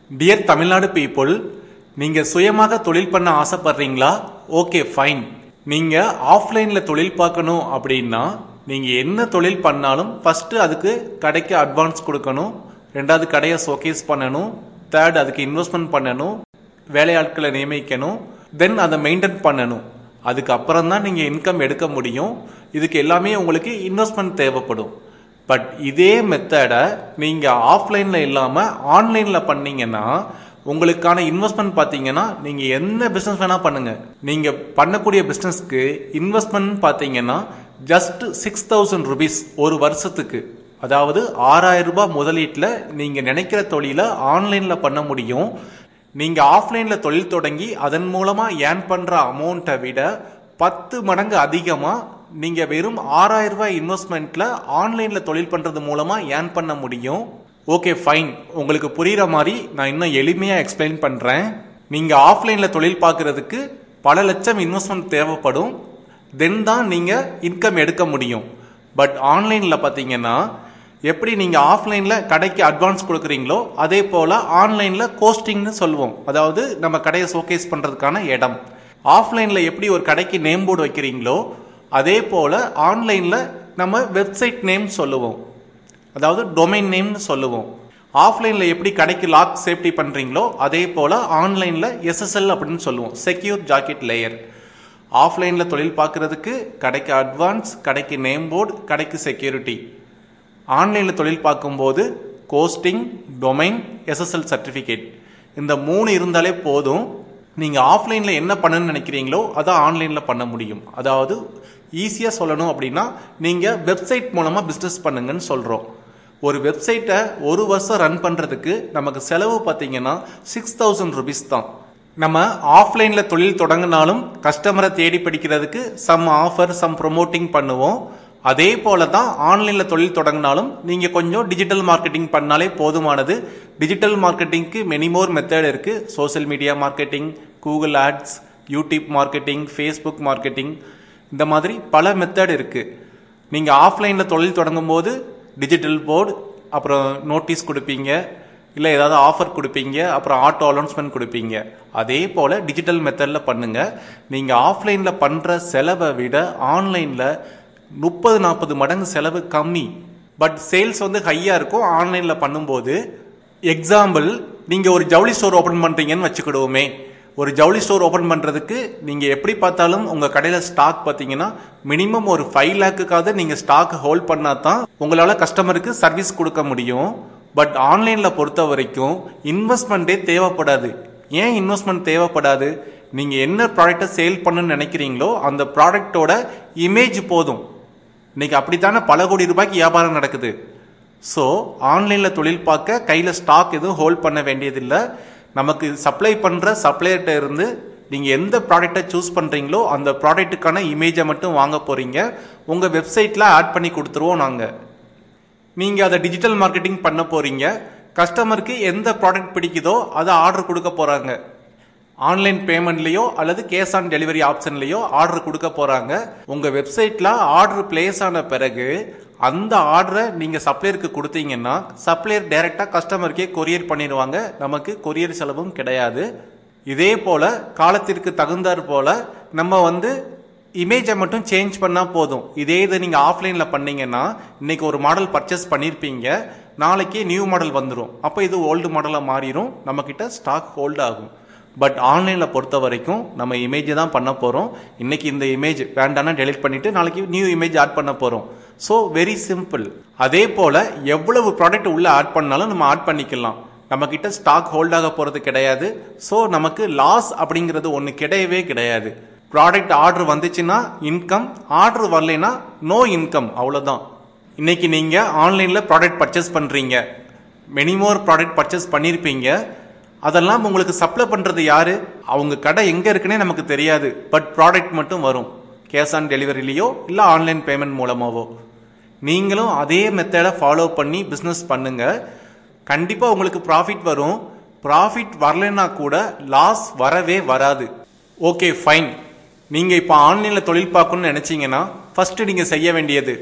dear Tamil Nadu people நீங்க சுயமாக தொழில் பண்ண ஆசைப்படுறீங்களா ஓகே ஃபைன் நீங்க ஆஃப்லைன்ல தொழில் பார்க்கணும் அப்படின்னா நீங்க என்ன தொழில் பண்ணாலும் ஃபர்ஸ்ட் அதுக்கு கடைக்கு அட்வான்ஸ் கொடுக்கணும் ரெண்டாவது கடையை ஷோகேஸ் பண்ணணும் தேர்ட் அதுக்கு இன்வெஸ்ட்மெண்ட் பண்ணணும் வேலையாட்களை நியமிக்கணும் தென் அதை மெயின்டைன் பண்ணணும் அதுக்கு அப்புறம் தான் நீங்க இன்கம் எடுக்க முடியும் இதுக்கு எல்லாமே உங்களுக்கு இன்வெஸ்ட்மெண்ட் தேவைப்படும் பட் இதே மெத்தடை நீங்க ஆஃப்லைன்ல இல்லாம ஆன்லைன்ல பண்ணீங்கன்னா உங்களுக்கான இன்வெஸ்ட்மெண்ட் பார்த்தீங்கன்னா நீங்க என்ன பிசினஸ் வேணா பண்ணுங்க நீங்க பண்ணக்கூடிய பிசினஸ்க்கு இன்வெஸ்ட்மெண்ட் பார்த்தீங்கன்னா ஜஸ்ட் சிக்ஸ் தௌசண்ட் ருபீஸ் ஒரு வருஷத்துக்கு அதாவது ஆறாயிரம் ரூபாய் முதலீட்டில் நீங்க நினைக்கிற தொழிலை ஆன்லைன்ல பண்ண முடியும் நீங்க ஆஃப்லைன்ல தொழில் தொடங்கி அதன் மூலமா ஏர்ன் பண்ற அமௌண்ட்டை விட பத்து மடங்கு அதிகமா நீங்க வெறும் ஆறாயிரம் ரூபாய் இன்வெஸ்ட்மெண்ட்ல ஆன்லைன்ல தொழில் பண்றது மூலமா ஏர்ன் பண்ண முடியும் ஓகே ஃபைன் உங்களுக்கு புரியுற மாதிரி நான் இன்னும் எளிமையா எக்ஸ்பிளைன் பண்றேன் நீங்க ஆஃப்லைன்ல தொழில் பார்க்கறதுக்கு பல லட்சம் இன்வெஸ்ட்மெண்ட் தேவைப்படும் தென் தான் நீங்க இன்கம் எடுக்க முடியும் பட் ஆன்லைன்ல பாத்தீங்கன்னா எப்படி நீங்க ஆஃப்லைன்ல கடைக்கு அட்வான்ஸ் கொடுக்குறீங்களோ அதே போல ஆன்லைன்ல கோஸ்டிங்னு சொல்லுவோம் அதாவது நம்ம கடையை ஷோகேஸ் பண்றதுக்கான இடம் ஆஃப்லைன்ல எப்படி ஒரு கடைக்கு நேம் போர்டு வைக்கிறீங்களோ அதே போல ஆன்லைன்ல நம்ம வெப்சைட் நேம் சொல்லுவோம் அதாவது டொமைன் நேம்னு சொல்லுவோம் ஆஃப்லைன்ல எப்படி கடைக்கு லாக் சேஃப்டி பண்றீங்களோ அதே போல ஆன்லைன்ல எஸ்எஸ்எல் அப்படின்னு சொல்லுவோம் செக்யூர் ஜாக்கெட் லேயர் ஆஃப்லைன்ல தொழில் பார்க்கறதுக்கு கடைக்கு அட்வான்ஸ் கடைக்கு நேம் போர்டு கடைக்கு செக்யூரிட்டி ஆன்லைன்ல தொழில் பார்க்கும்போது கோஸ்டிங் டொமைன் எஸ்எஸ்எல் சர்டிஃபிகேட் இந்த மூணு இருந்தாலே போதும் நீங்க ஆஃப்லைன்ல என்ன பண்ணணும்னு நினைக்கிறீங்களோ அதை ஆன்லைன்ல பண்ண முடியும் அதாவது ஈஸியா சொல்லணும் அப்படின்னா நீங்க வெப்சைட் மூலமா பிசினஸ் பண்ணுங்கன்னு சொல்றோம் ஒரு வெப்சைட்டை ஒரு வருஷம் ரன் பண்றதுக்கு நமக்கு செலவு பார்த்தீங்கன்னா சிக்ஸ் தௌசண்ட் ருபீஸ் தான் நம்ம ஆஃப்லைன்ல தொழில் தொடங்கினாலும் கஸ்டமரை தேடி பிடிக்கிறதுக்கு சம் ஆஃபர் சம் ப்ரொமோட்டிங் பண்ணுவோம் அதே போல தான் ஆன்லைன்ல தொழில் தொடங்கினாலும் நீங்க கொஞ்சம் டிஜிட்டல் மார்க்கெட்டிங் பண்ணாலே போதுமானது டிஜிட்டல் மார்க்கெட்டிங்க்கு மெனி மோர் மெத்தட் இருக்கு social media marketing Google ads YouTube marketing Facebook marketing இந்த மாதிரி பல மெத்தட் இருக்கு நீங்க ஆஃப்லைன்ல தொழில் தொடங்கும் போது டிஜிட்டல் போர்டு அப்புறம் நோட்டீஸ் கொடுப்பீங்க இல்லை ஏதாவது ஆஃபர் கொடுப்பீங்க அப்புறம் ஆட்டோ அலௌன்ஸ்மெண்ட் கொடுப்பீங்க அதே போல் டிஜிட்டல் மெத்தடில் பண்ணுங்க நீங்கள் ஆஃப்லைனில் பண்ணுற செலவை விட ஆன்லைனில் முப்பது நாற்பது மடங்கு செலவு கம்மி பட் சேல்ஸ் வந்து ஹையாக இருக்கும் ஆன்லைனில் பண்ணும்போது எக்ஸாம்பிள் நீங்கள் ஒரு ஜவுளி ஸ்டோர் ஓப்பன் பண்ணுறீங்கன்னு வச்சுக்கிடுவோமே ஒரு ஜவுளி ஸ்டோர் ஓப்பன் பண்ணுறதுக்கு நீங்கள் எப்படி பார்த்தாலும் உங்கள் கடையில் ஸ்டாக் பார்த்தீங்கன்னா மினிமம் ஒரு ஃபைவ் லேக்குக்காவது நீங்கள் ஸ்டாக் ஹோல்ட் பண்ணால் தான் உங்களால் கஸ்டமருக்கு சர்வீஸ் கொடுக்க முடியும் பட் ஆன்லைனில் பொறுத்த வரைக்கும் இன்வெஸ்ட்மெண்ட்டே தேவைப்படாது ஏன் இன்வெஸ்ட்மெண்ட் தேவைப்படாது நீங்கள் என்ன ப்ராடக்டை சேல் பண்ணணும்னு நினைக்கிறீங்களோ அந்த ப்ராடக்டோட இமேஜ் போதும் இன்னைக்கு அப்படித்தானே பல கோடி ரூபாய்க்கு வியாபாரம் நடக்குது ஸோ ஆன்லைனில் தொழில் பார்க்க கையில் ஸ்டாக் எதுவும் ஹோல்ட் பண்ண வேண்டியதில்லை நமக்கு சப்ளை பண்ணுற சப்ளையர்கிட்ட இருந்து நீங்கள் எந்த ப்ராடக்டை சூஸ் பண்ணுறீங்களோ அந்த ப்ராடக்ட்டுக்கான இமேஜை மட்டும் வாங்க போகிறீங்க உங்கள் வெப்சைட்டில் ஆட் பண்ணி கொடுத்துருவோம் நாங்கள் நீங்கள் அதை டிஜிட்டல் மார்க்கெட்டிங் பண்ண போகிறீங்க கஸ்டமருக்கு எந்த ப்ராடக்ட் பிடிக்குதோ அதை ஆர்டர் கொடுக்க போகிறாங்க ஆன்லைன் பேமெண்ட்லேயோ அல்லது கேஷ் ஆன் டெலிவரி ஆப்ஷன்லேயோ ஆர்டர் கொடுக்க போகிறாங்க உங்கள் வெப்சைட்டில் ஆர்டர் பிளேஸ் ஆன பிறகு அந்த ஆர்டரை நீங்கள் சப்ளையருக்கு கொடுத்தீங்கன்னா சப்ளையர் டைரெக்டாக கஸ்டமருக்கே கொரியர் பண்ணிடுவாங்க நமக்கு கொரியர் செலவும் கிடையாது இதே போல் காலத்திற்கு தகுந்தாற் போல் நம்ம வந்து இமேஜை மட்டும் சேஞ்ச் பண்ணால் போதும் இதே இதை நீங்கள் ஆஃப்லைனில் பண்ணீங்கன்னா இன்னைக்கு ஒரு மாடல் பர்ச்சேஸ் பண்ணியிருப்பீங்க நாளைக்கே நியூ மாடல் வந்துடும் அப்போ இது ஓல்டு மாடலாக மாறிடும் நம்மக்கிட்ட ஸ்டாக் ஹோல்ட் ஆகும் பட் ஆன்லைனில் பொறுத்த வரைக்கும் நம்ம இமேஜ் தான் பண்ண போகிறோம் இன்னைக்கு இந்த இமேஜ் வேண்டானா டெலிட் பண்ணிட்டு நாளைக்கு நியூ இமேஜ் ஆட் பண்ண போகிறோம் ஸோ வெரி சிம்பிள் அதே போல் எவ்வளவு ப்ராடக்ட் உள்ள ஆட் பண்ணாலும் நம்ம ஆட் பண்ணிக்கலாம் நம்ம கிட்ட ஸ்டாக் ஹோல்ட் ஆக போகிறது கிடையாது ஸோ நமக்கு லாஸ் அப்படிங்கிறது ஒன்று கிடையவே கிடையாது ப்ராடக்ட் ஆர்டர் வந்துச்சுன்னா இன்கம் ஆர்டர் வரலைன்னா நோ இன்கம் அவ்வளோதான் இன்னைக்கு நீங்கள் ஆன்லைனில் ப்ராடக்ட் பர்ச்சேஸ் பண்ணுறீங்க மெனிமோர் ப்ராடக்ட் பர்ச்சேஸ் பண்ணியிருப்பீங்க அதெல்லாம் உங்களுக்கு சப்ளை பண்ணுறது யாரு அவங்க கடை எங்கே இருக்குன்னே நமக்கு தெரியாது பட் ப்ராடக்ட் மட்டும் வரும் கேஷ் ஆன் டெலிவரிலேயோ இல்லை ஆன்லைன் பேமெண்ட் மூலமாவோ நீங்களும் அதே மெத்தடை ஃபாலோ பண்ணி பிஸ்னஸ் பண்ணுங்க கண்டிப்பாக உங்களுக்கு ப்ராஃபிட் வரும் ப்ராஃபிட் வரலைன்னா கூட லாஸ் வரவே வராது ஓகே ஃபைன் நீங்கள் இப்போ ஆன்லைனில் தொழில் பார்க்கணும்னு நினச்சிங்கன்னா ஃபஸ்ட்டு நீங்கள் செய்ய வேண்டியது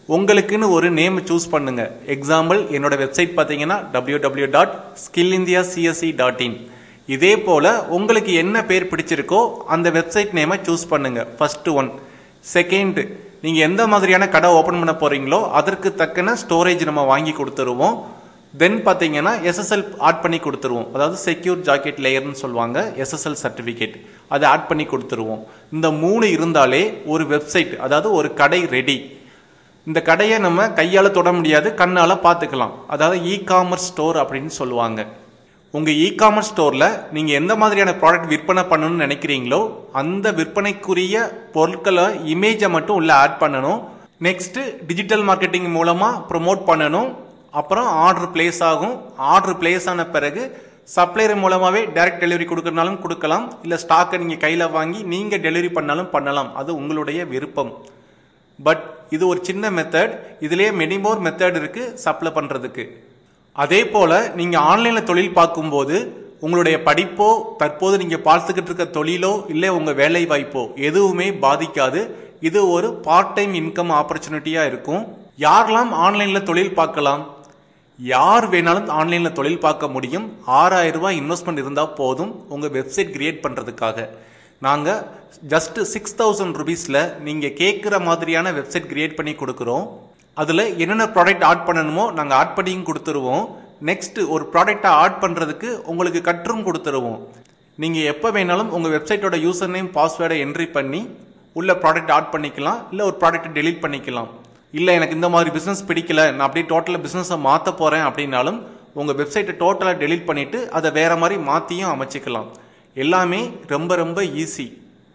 உங்களுக்குன்னு ஒரு நேம் சூஸ் பண்ணுங்க எக்ஸாம்பிள் என்னோட வெப்சைட் பார்த்தீங்கன்னா W W dot skill India CSC dot in இதே போல உங்களுக்கு என்ன பேர் பிடிச்சிருக்கோ அந்த வெப்சைட் நேமை சூஸ் பண்ணுங்க ஃபர்ஸ்ட் ஒன் செகண்ட் நீங்க எந்த மாதிரியான கடை ஓபன் பண்ண போறீங்களோ அதற்கு தக்கன ஸ்டோரேஜ் நம்ம வாங்கி கொடுத்துருவோம் தென் பார்த்தீங்கன்னா எஸ்எஸ்எல் ஆட் பண்ணி கொடுத்துருவோம் அதாவது செக்யூர் ஜாக்கெட் லேயர்னு சொல்லுவாங்க எஸ்எஸ்எல் சர்டிஃபிகேட் அதை ஆட் பண்ணி கொடுத்துருவோம் இந்த மூணு இருந்தாலே ஒரு வெப்சைட் அதாவது ஒரு கடை ரெடி இந்த கடையை நம்ம கையால் தொட முடியாது கண்ணால் பார்த்துக்கலாம் அதாவது இ காமர்ஸ் ஸ்டோர் அப்படின்னு சொல்லுவாங்க உங்கள் இ காமர்ஸ் ஸ்டோரில் நீங்கள் எந்த மாதிரியான ப்ராடக்ட் விற்பனை பண்ணணும்னு நினைக்கிறீங்களோ அந்த விற்பனைக்குரிய பொருட்களை இமேஜை மட்டும் உள்ள ஆட் பண்ணணும் நெக்ஸ்ட் டிஜிட்டல் மார்க்கெட்டிங் மூலமாக ப்ரொமோட் பண்ணணும் அப்புறம் ஆர்டர் பிளேஸ் ஆகும் ஆர்டர் பிளேஸ் ஆன பிறகு சப்ளையர் மூலமாகவே டைரக்ட் டெலிவரி கொடுக்கறனாலும் கொடுக்கலாம் இல்லை ஸ்டாக்கை நீங்கள் கையில் வாங்கி நீங்கள் டெலிவரி பண்ணாலும் பண்ணலாம் அது உங்களுடைய விருப்பம் பட் இது ஒரு சின்ன மெத்தட் இதுலேயே மெனி மோர் மெத்தட் இருக்கு சப்ளை பண்ணுறதுக்கு அதே போல நீங்கள் ஆன்லைனில் தொழில் பார்க்கும்போது உங்களுடைய படிப்போ தற்போது நீங்கள் பார்த்துக்கிட்டு இருக்க தொழிலோ இல்லை உங்கள் வேலை வாய்ப்போ எதுவுமே பாதிக்காது இது ஒரு பார்ட் டைம் இன்கம் ஆப்பர்ச்சுனிட்டியாக இருக்கும் யாரெல்லாம் ஆன்லைனில் தொழில் பார்க்கலாம் யார் வேணாலும் ஆன்லைனில் தொழில் பார்க்க முடியும் ஆறாயிரம் ரூபாய் இன்வெஸ்ட்மெண்ட் இருந்தால் போதும் உங்கள் வெப்சைட் கிரியேட் பண்ணுறதுக்காக நாங்கள் ஜஸ்ட் சிக்ஸ் தௌசண்ட் ருபீஸில் நீங்கள் கேட்குற மாதிரியான வெப்சைட் கிரியேட் பண்ணி கொடுக்குறோம் அதில் என்னென்ன ப்ராடக்ட் ஆட் பண்ணணுமோ நாங்கள் ஆட் பண்ணியும் கொடுத்துருவோம் நெக்ஸ்ட் ஒரு ப்ராடக்டை ஆட் பண்ணுறதுக்கு உங்களுக்கு கற்றும் கொடுத்துருவோம் நீங்கள் எப்போ வேணாலும் உங்கள் வெப்சைட்டோட யூசர் நேம் பாஸ்வேர்டை என்ட்ரி பண்ணி உள்ள ப்ராடக்ட் ஆட் பண்ணிக்கலாம் இல்லை ஒரு ப்ராடக்ட்டை டெலீட் பண்ணிக்கலாம் இல்லை எனக்கு இந்த மாதிரி பிஸ்னஸ் பிடிக்கல நான் அப்படியே டோட்டலாக பிஸ்னஸை மாற்ற போகிறேன் அப்படின்னாலும் உங்கள் வெப்சைட்டை டோட்டலாக டெலீட் பண்ணிவிட்டு அதை வேறு மாதிரி மாற்றியும் அமைச்சிக்கலாம் எல்லாமே ரொம்ப ரொம்ப ஈஸி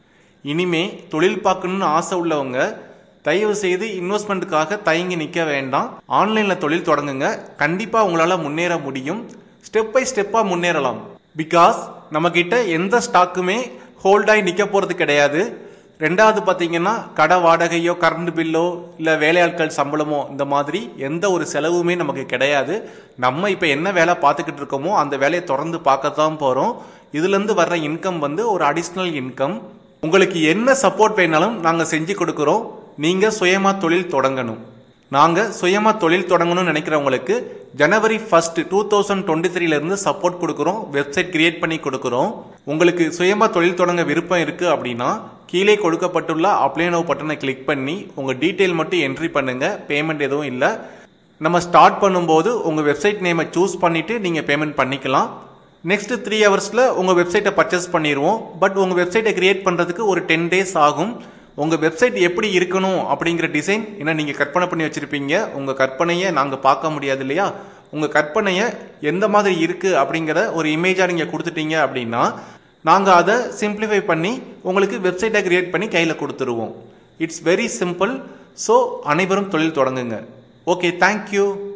இனிமே தொழில் பார்க்கணும்னு ஆசை உள்ளவங்க தயவு செய்து இன்வெஸ்ட்மெண்ட்டுக்காக தயங்கி நிற்க வேண்டாம் ஆன்லைனில் தொழில் தொடங்குங்க கண்டிப்பாக உங்களால் முன்னேற முடியும் ஸ்டெப் பை ஸ்டெப்பாக முன்னேறலாம் பிகாஸ் நம்மக்கிட்ட எந்த ஸ்டாக்குமே ஹோல்டாகி நிற்க போகிறது கிடையாது ரெண்டாவது பார்த்தீங்கன்னா கடை வாடகையோ கரண்ட் பில்லோ இல்லை வேலையாட்கள் சம்பளமோ இந்த மாதிரி எந்த ஒரு செலவுமே நமக்கு கிடையாது நம்ம இப்போ என்ன வேலை பார்த்துக்கிட்டு இருக்கோமோ அந்த வேலையை தொடர்ந்து பார்க்கத்தான் போகிறோம் இதுலேருந்து வர்ற இன்கம் வந்து ஒரு அடிஷ்னல் இன்கம் உங்களுக்கு என்ன சப்போர்ட் வேணாலும் நாங்கள் செஞ்சு கொடுக்குறோம் நீங்கள் சுயமாக தொழில் தொடங்கணும் நாங்கள் சுயமாக தொழில் தொடங்கணும்னு நினைக்கிறவங்களுக்கு January first two thousand twenty த்ரீலேருந்து சப்போர்ட் கொடுக்குறோம் வெப்சைட் கிரியேட் பண்ணி கொடுக்குறோம் உங்களுக்கு சுயமாக தொழில் தொடங்க விருப்பம் இருக்குது அப்படின்னா கீழே கொடுக்கப்பட்டுள்ள அப்ளை நோ பட்டனை கிளிக் பண்ணி உங்கள் டீட்டெயில் மட்டும் என்ட்ரி பண்ணுங்கள் பேமெண்ட் எதுவும் இல்லை நம்ம ஸ்டார்ட் பண்ணும்போது உங்கள் வெப்சைட் நேமை சூஸ் பண்ணிவிட்டு நீங்கள் பேமெண்ட் பண்ணிக்கலாம் நெக்ஸ்ட் த்ரீ ஹவர்ஸில் உங்கள் வெப்சைட்டை பர்ச்சேஸ் பண்ணிடுவோம் பட் உங்கள் வெப்சைட்டை கிரியேட் பண்ணுறதுக்கு ஒரு டென் டேஸ் ஆகும் உங்கள் வெப்சைட் எப்படி இருக்கணும் அப்படிங்கிற டிசைன் ஏன்னா நீங்கள் கற்பனை பண்ணி வச்சுருப்பீங்க உங்கள் கற்பனையை நாங்கள் பார்க்க முடியாது இல்லையா உங்கள் கற்பனையை எந்த மாதிரி இருக்குது அப்படிங்கிற ஒரு இமேஜாக நீங்கள் கொடுத்துட்டீங்க அப்படின்னா நாங்கள் அதை சிம்பிளிஃபை பண்ணி உங்களுக்கு வெப்சைட்டை கிரியேட் பண்ணி கையில் கொடுத்துருவோம் இட்ஸ் வெரி சிம்பிள் ஸோ அனைவரும் தொழில் தொடங்குங்க ஓகே தேங்க்யூ